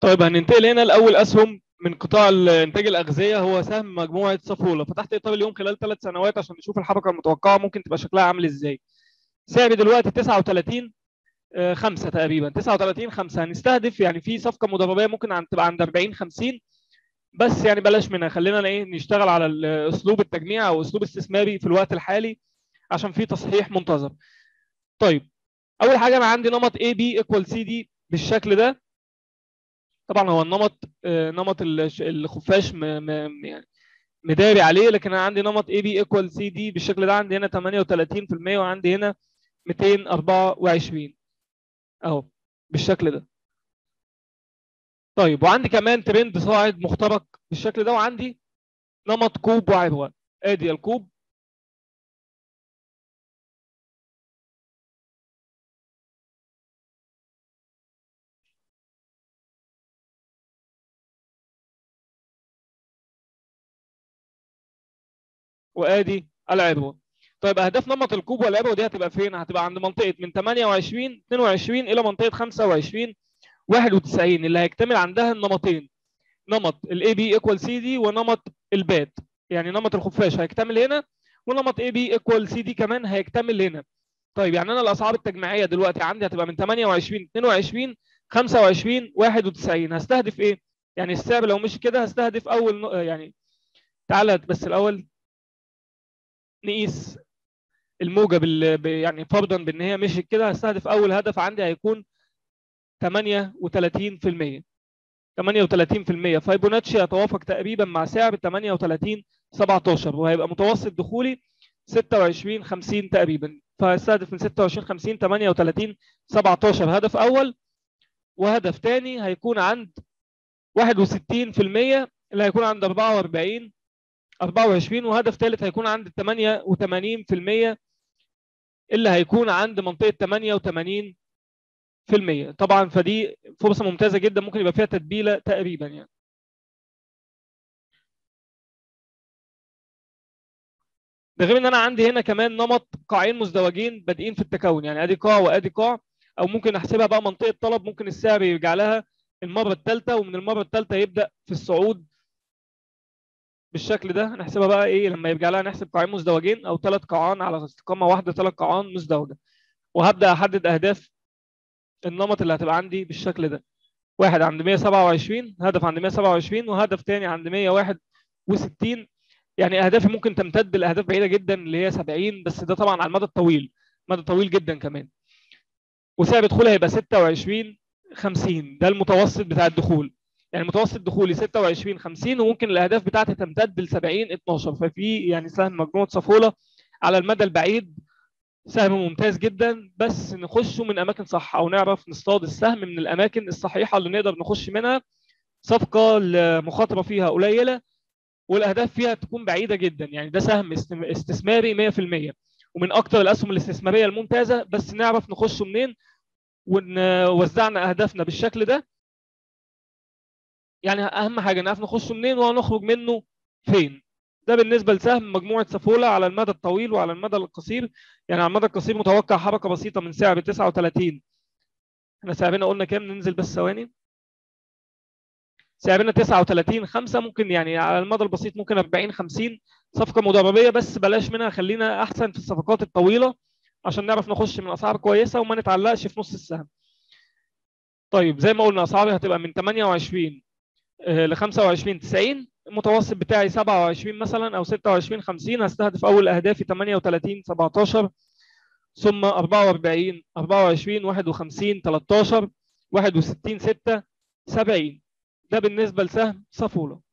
طيب هننتقل هنا لاول اسهم من قطاع انتاج الاغذيه هو سهم مجموعه صفوله فتحت اطار اليوم خلال ثلاث سنوات عشان نشوف الحركه المتوقعه ممكن تبقى شكلها عامل ازاي سعر دلوقتي 39 آه، 5 تقريبا 39 5 هنستهدف يعني في صفقه مضاربيه ممكن عن تبقى عند 40 50 بس يعني بلاش منها خلينا ايه نشتغل على ال- اسلوب التجميع او اسلوب استثماري في الوقت الحالي عشان في تصحيح منتظر طيب اول حاجه انا عندي نمط اي بي ايكوال سي دي بالشكل ده طبعا هو النمط آه، نمط الش- الخفاش م- م- يعني مداري عليه لكن انا عندي نمط اي بي ايكوال سي دي بالشكل ده عندي هنا 38% وعندي هنا 224 اهو بالشكل ده طيب وعندي كمان ترند صاعد مخترق بالشكل ده وعندي نمط كوب وعبوه ادي الكوب وادي العبوه طيب اهداف نمط الكوب والعبوه دي هتبقى فين هتبقى عند منطقه من 28 22 الى منطقه 25 91 اللي هيكتمل عندها النمطين نمط الاي بي ايكوال سي دي ونمط البات يعني نمط الخفاش هيكتمل هنا ونمط اي بي ايكوال سي دي كمان هيكتمل هنا طيب يعني انا الاسعار التجميعيه دلوقتي عندي هتبقى من 28 22 25 91 هستهدف ايه يعني السعر لو مش كده هستهدف اول ن- يعني تعالى بس الاول نقيس الموجه بال... ب- يعني فرضا بان هي مشيت كده هستهدف اول هدف عندي هيكون 38% 38% فيبوناتشي يتوافق تقريبا مع سعر 38 17 وهيبقى متوسط دخولي 26 50 تقريبا فهستهدف من 26 50 38 17 هدف اول وهدف ثاني هيكون عند 61% اللي هيكون عند 44 24 وهدف ثالث هيكون عند 88% اللي هيكون عند منطقه 88 في المية طبعا فدي فرصة ممتازة جدا ممكن يبقى فيها تتبيلة تقريبا يعني ده غير ان انا عندي هنا كمان نمط قاعين مزدوجين بادئين في التكون يعني ادي قاع وادي قاع او ممكن احسبها بقى منطقة طلب ممكن السعر يرجع لها المرة الثالثة ومن المرة الثالثة يبدأ في الصعود بالشكل ده هنحسبها بقى ايه لما يرجع لها نحسب قاعين مزدوجين او ثلاث قاعان على استقامة واحدة ثلاث قاعان مزدوجة وهبدأ احدد اهداف النمط اللي هتبقى عندي بالشكل ده واحد عند 127 هدف عند 127 وهدف تاني عند 161 يعني اهدافي ممكن تمتد لاهداف بعيده جدا اللي هي 70 بس ده طبعا على المدى الطويل مدى طويل جدا كمان وسعر دخولها هيبقى 26 50 ده المتوسط بتاع الدخول يعني متوسط دخولي 26 50 وممكن الاهداف بتاعتي تمتد ل 70 12 ففي يعني سهم مجموعه صفوله على المدى البعيد سهم ممتاز جدا بس نخشه من اماكن صح او نعرف نصطاد السهم من الاماكن الصحيحه اللي نقدر نخش منها صفقه المخاطره فيها قليله والاهداف فيها تكون بعيده جدا يعني ده سهم استم- استثماري 100% ومن اكتر الاسهم الاستثماريه الممتازه بس نعرف نخشه منين ووزعنا اهدافنا بالشكل ده يعني اهم حاجه نعرف نخش منين وهنخرج منه فين ده بالنسبه لسهم مجموعه سافولا على المدى الطويل وعلى المدى القصير يعني على المدى القصير متوقع حركه بسيطه من سعر 39 احنا سعرنا قلنا كام ننزل بس ثواني سعرنا 39 5 ممكن يعني على المدى البسيط ممكن 40 50 صفقه مضاربيه بس بلاش منها خلينا احسن في الصفقات الطويله عشان نعرف نخش من اسعار كويسه وما نتعلقش في نص السهم طيب زي ما قلنا اسعاري هتبقى من 28 ل 25 90 المتوسط بتاعي 27 مثلا او 26 50 هستهدف اول اهدافي 38 17 ثم 44 24 51 13 61 6 70 ده بالنسبه لسهم صفوله